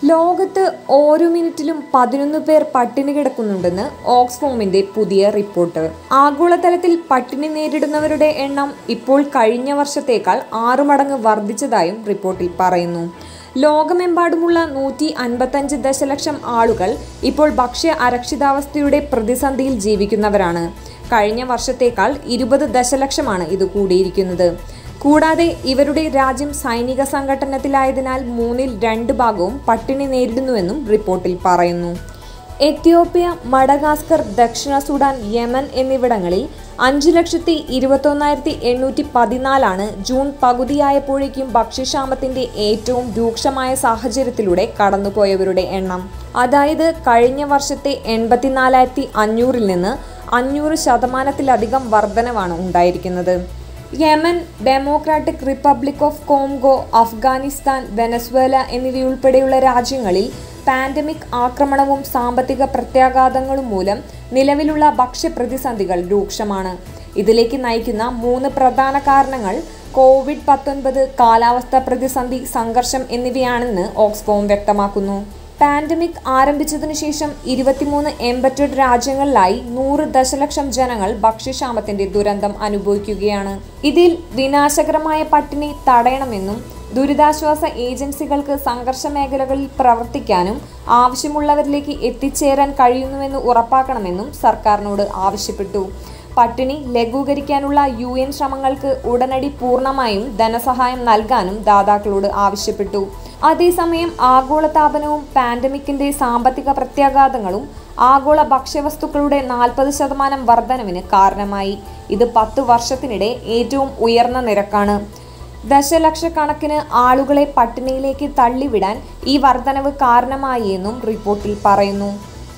ലോകത്ത് ഓരോ മിനിറ്റിലും പതിനൊന്ന് പേർ പട്ടിണി കിടക്കുന്നുണ്ടെന്ന് ഓക്സ്ഫോമിന്റെ പുതിയ റിപ്പോർട്ട് ആഗോളതലത്തിൽ പട്ടിണി നേരിടുന്നവരുടെ എണ്ണം ഇപ്പോൾ കഴിഞ്ഞ വർഷത്തേക്കാൾ ആറു മടങ്ങ് വർദ്ധിച്ചതായും റിപ്പോർട്ടിൽ പറയുന്നു ലോകമെമ്പാടുമുള്ള നൂറ്റി അൻപത്തഞ്ച് ദശലക്ഷം ആളുകൾ ഇപ്പോൾ ഭക്ഷ്യ അരക്ഷിതാവസ്ഥയുടെ പ്രതിസന്ധിയിൽ ജീവിക്കുന്നവരാണ് കഴിഞ്ഞ വർഷത്തേക്കാൾ ഇരുപത് ദശലക്ഷമാണ് ഇത് കൂടിയിരിക്കുന്നത് കൂടാതെ ഇവരുടെ രാജ്യം സൈനിക സംഘടനത്തിലായതിനാൽ മൂന്നിൽ രണ്ട് ഭാഗവും പട്ടിണി നേരിടുന്നുവെന്നും റിപ്പോർട്ടിൽ പറയുന്നു എത്യോപ്യ മഡഗാസ്കർ ദക്ഷിണ സുഡാൻ യമൻ എന്നിവിടങ്ങളിൽ അഞ്ച് ലക്ഷത്തി ഇരുപത്തൊന്നായിരത്തി എണ്ണൂറ്റി പതിനാലാണ് ജൂൺ പകുതിയായപ്പോഴേക്കും ഭക്ഷ്യക്ഷാമത്തിന്റെ ഏറ്റവും രൂക്ഷമായ സാഹചര്യത്തിലൂടെ കടന്നുപോയവരുടെ എണ്ണം അതായത് കഴിഞ്ഞ വർഷത്തെ എൺപത്തിനാലായിരത്തി അഞ്ഞൂറിൽ നിന്ന് അഞ്ഞൂറ് ശതമാനത്തിലധികം വർധനവാണ് ഉണ്ടായിരിക്കുന്നത് Yemen democratic republic of Congo Afghanistan Venezuela എന്നിവയുൾപ്പെടെയുള്ള രാജ്യങ്ങളിൽ പാൻഡമിക് ആക്രമണവും സാമ്പത്തിക പ്രത്യാഘാതങ്ങളും മൂലം നിലവിലുള്ള ഭക്ഷ്യപ്രതിസന്ധികൾ രൂക്ഷമാണ് ഇതിലേക്ക് നയിക്കുന്ന മൂന്ന് പ്രധാന കാരണങ്ങൾ കോവിഡ് പത്തൊൻപത് കാലാവസ്ഥാ പ്രതിസന്ധി സംഘർഷം എന്നിവയാണെന്ന് ഓക്സ്ഫോം വ്യക്തമാക്കുന്നു പാൻഡമിക് ആരംഭിച്ചതിനു ശേഷം ഇരുപത്തിമൂന്ന് എംബറ്റഡ് രാജ്യങ്ങളിലായി നൂറ് ദശലക്ഷം ജനങ്ങൾ ഭക്ഷ്യക്ഷാമത്തിന്റെ ദുരന്തം അനുഭവിക്കുകയാണ് ഇതിൽ വിനാശകരമായ പട്ടിണി തടയണമെന്നും ദുരിതാശ്വാസ ഏജൻസികൾക്ക് സംഘർഷ മേഖലകളിൽ പ്രവർത്തിക്കാനും ആവശ്യമുള്ളവരിലേക്ക് എത്തിച്ചേരാൻ കഴിയുന്നുവെന്ന് ഉറപ്പാക്കണമെന്നും സർക്കാരിനോട് ആവശ്യപ്പെട്ടു പട്ടിണി ലഘൂകരിക്കാനുള്ള യു എൻ ശ്രമങ്ങൾക്ക് ഉടനടി പൂർണ്ണമായും ധനസഹായം നൽകാനും ദാതാക്കളോട് ആവശ്യപ്പെട്ടു അതേസമയം ആഗോളതാപനവും പാൻഡമിക്കിന്റെ സാമ്പത്തിക പ്രത്യാഘാതങ്ങളും ആഗോള ഭക്ഷ്യവസ്തുക്കളുടെ നാൽപ്പത് ശതമാനം വർധനവിന് കാരണമായി ഇത് പത്ത് വർഷത്തിനിടെ ഏറ്റവും ഉയർന്ന നിരക്കാണ് ദശലക്ഷക്കണക്കിന് ആളുകളെ പട്ടിണിയിലേക്ക് തള്ളിവിടാൻ ഈ വർധനവ് കാരണമായി എന്നും റിപ്പോർട്ടിൽ പറയുന്നു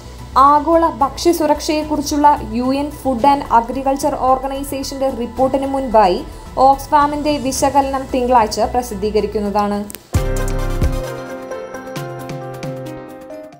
ആഗോള ഭക്ഷ്യസുരക്ഷയെക്കുറിച്ചുള്ള U N food and agriculture ഓർഗനൈസേഷന്റെ റിപ്പോർട്ടിന് മുൻപായി ഓക്സ്ഫാമിന്റെ വിശകലനം തിങ്കളാഴ്ച പ്രസിദ്ധീകരിക്കുന്നതാണ്